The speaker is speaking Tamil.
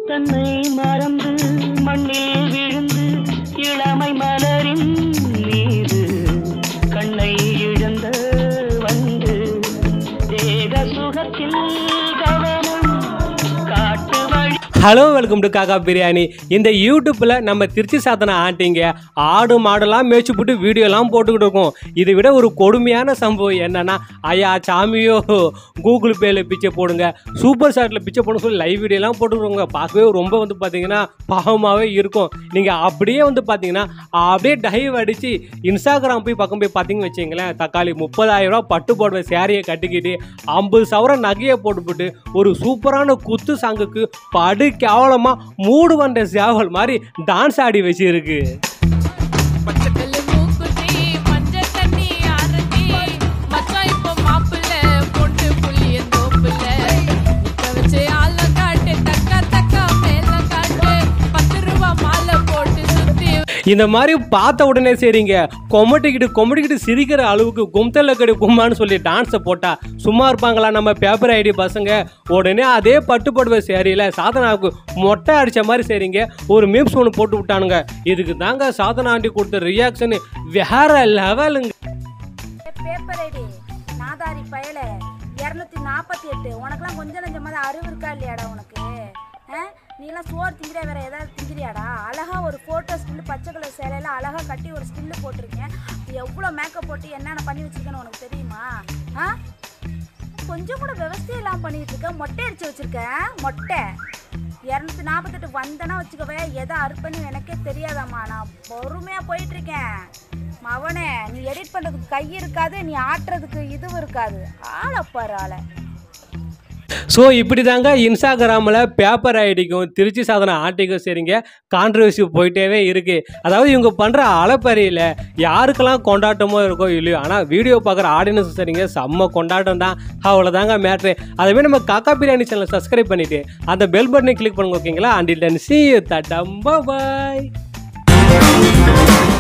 தன்னை மறந்து மண்ணில் விழுந்து இளமை மலரின் மீது கண்ணை இழந்த வந்து தேக சுகத்தில் கவனம் காட்டு வழி ஹலோ வெல்கம் டு காக்கா பிரியாணி இந்த யூடியூப்பில் நம்ம திருச்சி சாத்தனை ஆண்டிங்க ஆடு மாடெல்லாம் மேய்ச்சி போட்டு வீடியோலாம் போட்டுக்கிட்டு இருக்கோம் இதை விட ஒரு கொடுமையான சம்பவம் என்னன்னா ஐயா சாமியோ கூகுள் பேல பிச்சை போடுங்க சூப்பர் சாட்டில் பிச்சை போடுங்க சொல்லி லைவ் வீடியோலாம் போட்டுக்கிறோங்க பார்க்கவே ரொம்ப வந்து பார்த்தீங்கன்னா பாவமாகவே இருக்கும் நீங்கள் அப்படியே வந்து பார்த்தீங்கன்னா அப்படியே டைவ் அடித்து இன்ஸ்டாகிராம் போய் பக்கம் போய் பார்த்தீங்கன்னு வச்சிங்களேன் தக்காளி முப்பதாயிரம் ரூபா பட்டு போடுற சேரீயை கட்டிக்கிட்டு ஐம்பது சவரம் நகையை போட்டுவிட்டு ஒரு சூப்பரான குத்து சாங்குக்கு படு கேவலமாக மூடு வந்த சேவல் மாதிரி டான்ஸ் ஆடி வச்சிருக்கு பச்சைக்கல்லு மூக்குத்தி, மஞ்சள் தண்ணி ஆரத்தி, மச்சான் இப்ப மாப்பிள்ளை, பொண்ணு புள்ளியன் தோப்புல. நிக்க வச்சு ஆளை காட்டு, தக்கா தக்கா மேல காட்டு, பத்து ரூபா மாலை போட்டு சுத்தி இந்த மாதிரி பார்த்த உடனே சரிங்க கொமட்டிக்கிட்டு கொமட்டிக்கிட்டு சிரிக்கிற அளவுக்கு கும்தல்ல கடி கும்மான்னு சொல்லி டான்ஸை போட்டா சும்மா இருப்பாங்களா நம்ம பேப்பர் ஐடி பசங்க உடனே அதே பட்டுப்படுவை சேரியில் சாதனாவுக்கு மொட்டை அடித்த மாதிரி சரிங்க ஒரு மீம்ஸ் ஒன்று போட்டு விட்டானுங்க இதுக்கு தாங்க சாதனா ஆண்டி கொடுத்த ரியாக்ஷன் வேற லெவலுங்க பேப்பர் ஐடி நாதாரி பயல இரநூத்தி நாற்பத்தி எட்டு உனக்கெல்லாம் கொஞ்சம் நஞ்சமாக அறிவு இருக்கா இல்லையாடா உனக்கு ஆ? நீலாம் சோறு திங்கிறியா வேற ஏதாவது திங்கிறியாடா அழகா ஒரு ஃபோட்டோ ஸ்டில்லு பச்சை கலர் சேலையில அழகா கட்டி ஒரு ஸ்டில்லு போட்டிருக்கேன் எவ்வளோ மேக்கப் போட்டு என்னென்ன பண்ணி வச்சிருக்கேன்னு உனக்கு தெரியுமா ஆ கொஞ்சம் கூட விவசாயம் இல்லாமல் பண்ணிட்டு இருக்க மொட்டை அடிச்சு வச்சிருக்க மொட்டை இரநூத்தி நாற்பத்தெட்டு வந்தேன்னா வச்சுக்கவே எதை அறுப்பண்ணி எனக்கே தெரியாதாம்மா நான் பொறுமையாக போயிட்டு இருக்கேன் மவனே நீ எடிட் பண்ணுறதுக்கு கை இருக்காது நீ ஆட்டுறதுக்கு இதுவும் இருக்காது ஆளப்பாரு ஆளை ஸோ இப்படி தாங்க இன்ஸ்டாகிராமில் பேப்பர் ஐடிக்கும் திருச்சி சாதனை ஆட்டிக்கும் சரிங்க கான்ட்ரவர்சி போயிட்டே இருக்கு அதாவது இவங்க பண்ணுற அலப்பறையில் யாருக்கெல்லாம் கொண்டாட்டமோ இருக்கோ இல்லையோ ஆனால் வீடியோ பார்க்குற ஆடியன்ஸ் சரிங்க செம்ம கொண்டாட்டம் தான் அவ்வளோதாங்க மேட்ரு அதுவே நம்ம காக்கா பிரியாணி சேனல் சப்ஸ்கிரைப் பண்ணிவிட்டு அந்த பெல் பட்டனை கிளிக் பண்ணுங்க ஓகேங்களா அண்டில் டன் சி தட்டம் பாய்